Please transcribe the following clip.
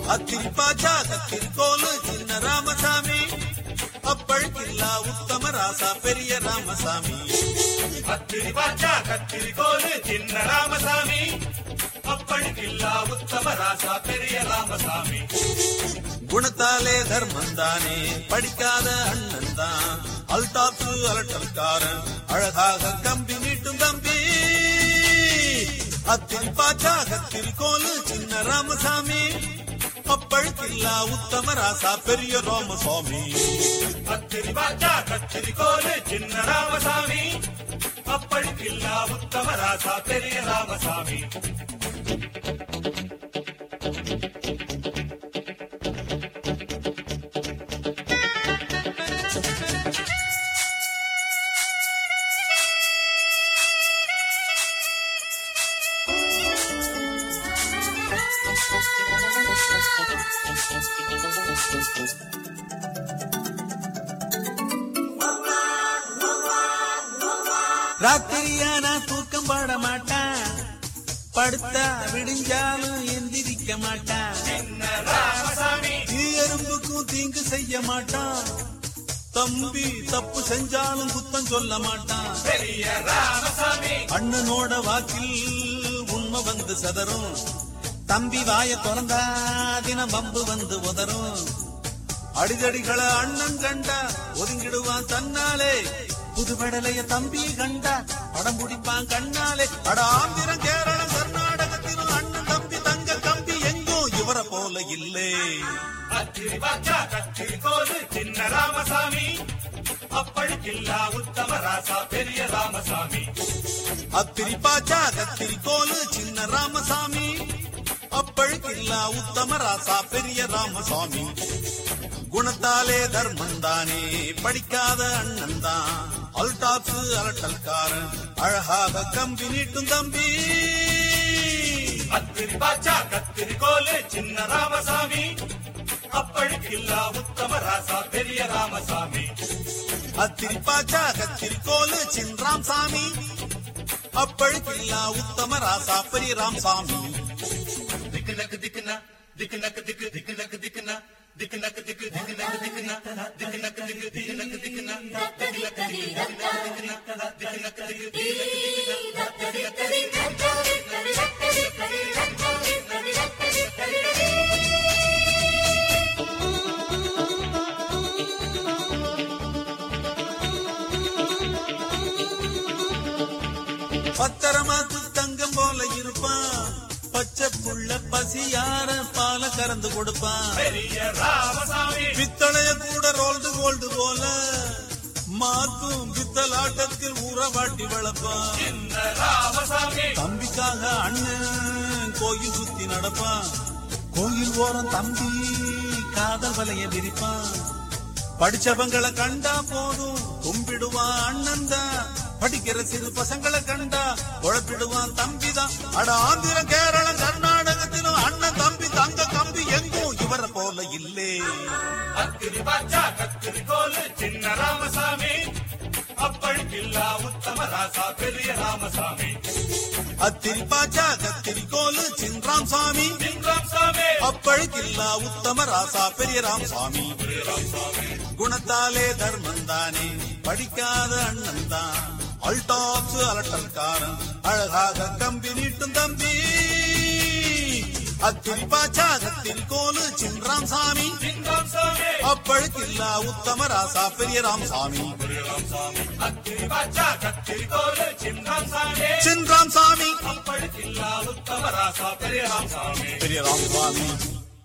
அத்திரி பாஜா கத்திரி கோலு சின்ன ராமசாமி அப்பழுக்கில்லா உத்தம ராசா பெரிய ராமசாமி கத்திரி பாச்சா கத்திரி கோலு சின்ன ராமசாமி அப்பழுக்கில்லா உத்தம ராசா பெரிய ராமசாமி குணத்தாலே தர்மந்தானே படிக்காத அண்ணன் தான் அல்டாப்சு அலட்டல்காரன் அழகாக கம்பி நீட்டும் தம்பி அத்திரி பாச்சா கத்திரி கோலு சின்ன ராமசாமி அப்பழுக்கில்லா உத்தம ராசா பெரிய ராமசாமி கத்திரி பாச்சா கத்திரி கோலு சின்ன ராமசாமி அப்பழுக்கில்லா உத்தம ராசா பெரிய ராமசாமி ராத்திரியானா தூக்கம் பாட மாட்டான் படுத்தா விடிஞ்சாலும் எந்திரிக்க மாட்டான் சின்ன ராமசாமி தீ எறும்புக்கும் தீங்கு செய்ய மாட்டான் தம்பி தப்பு செஞ்சாலும் குத்தம் சொல்ல மாட்டான் பெரிய ராமசாமி அண்ணனோட வாக்கில் உண்மை வந்து சதறும் தம்பி வாய திறந்தா தினம் வம்பு வந்து உதறும் அடிதடிகளை அண்ணன் கண்டா ஒதுங்கிடுவான் தன்னாலே புதுபடலைய தம்பி கண்டா படம் பிடிப்பான் கண்ணாலே அட ஆந்திரம் கேரளம் கர்நாடகத்திலும் அண்ணன் தம்பி தங்க கம்பி எங்கும் இவரை போல இல்லே கத்திரி பாச்சா கத்திரி கோலு சின்ன ராமசாமி அப்பழுக்கில்லா உத்தம ராசா பெரிய ராமசாமி அத்திரி பாச்சா கத்திரி கோலு சின்ன ராமசாமி அப்பழுக்கில்லா உத்தம ராசா பெரிய ராமசாமி குணத்தாலே தர்மந்தானே படிக்காத அண்ணன் தான் அல்டாப்ஸ் அலட்டல்காரன் அழகாக கம்பி நீட்டும் தம்பி கத்திரி பாச்சா கத்திரி கோலு சின்ன ராமசாமி அப்பழுக்கில்லா உத்தம ராசா பெரிய ராமசாமி அத்திரி பாச்சா கத்திரி கோலு சின்ராம் சாமி அப்பழுக்கில்லா உத்தம ராசா பெரிய ராம்சாமி திக்கு நக்கு திக்குனா திக்கு நக்கு திக்கு திக்கு நக்கு திக்குனா திக்கு நக்கு திக்கு திக்கு நக்கு திக்குனா திக்கு நக்கு திக்கு திக்கு நக்கு திக்குனா திக்கு நக்கு திக்கு திக்கு நக்கு திக்குனா திக்கு நக்கு திக்கு திக்கு நக்கு திக்குனா பத்திரமாத்து தங்கம் போல இருப்பான் பச்சை புள்ள பசியார பால கறந்து கொடுப்பான் பெரிய ராமசாமி பித்தளைய கூட ரோல்டு கோல்டு போல மாத்தும் பித்தலாட்டத்தில் ஊறவாட்டி வளர்ப்பான் சின்ன ராமசாமி தம்பிக்காக அண்ணன் கோயில் சுத்தி நடப்பான் கோயில் ஓரம் தம்பி காதல் வலைய விரிப்பான் படிச்சவங்களை கண்டா போதும் கும்பிடுவான் அண்ணன் தான் படிக்கிற சிறு பசங்களை கண்டா குழப்பிடுவான் தம்பி தான் அட ஆந்திரம் கேரளம் கர்நாடகத்திலும் அண்ணன் தம்பி தங்க கம்பி எங்கும் இவரை போல இல்லே கத்திரி பாச்சா கத்திரி கோலு சின்ன ராமசாமி அப்பழுக்கில்லா உத்தம ராசா பெரிய ராமசாமி அத்திரி பாச்சா கத்திரி கோலு சின்ராம் சாமி சின்ராம் சாமி அப்பழுக்கில்லா உத்தம ராசா பெரிய ராமசாமி குணத்தாலே தர்மந்தானே படிக்காத அண்ணன் தான் அல்டாப்ஸ் அலட்டல்காரன் அழகாக கம்பி நீட்டும் தம்பி அத்திரி பாச்சா கத்திரி கோலு சின்ராம் சாமி சின்ராம் சாமி அப்பழுக்கில்லா உத்தம ராசா பெரிய ராமசாமி கத்திரி பாச்சா கத்திரி கோலு சின்ராம் சாமி சின்ராம் சாமி அப்பழுக்கில்லா உத்தம ராசா பெரிய ராமசாமி பெரிய ராமசாமி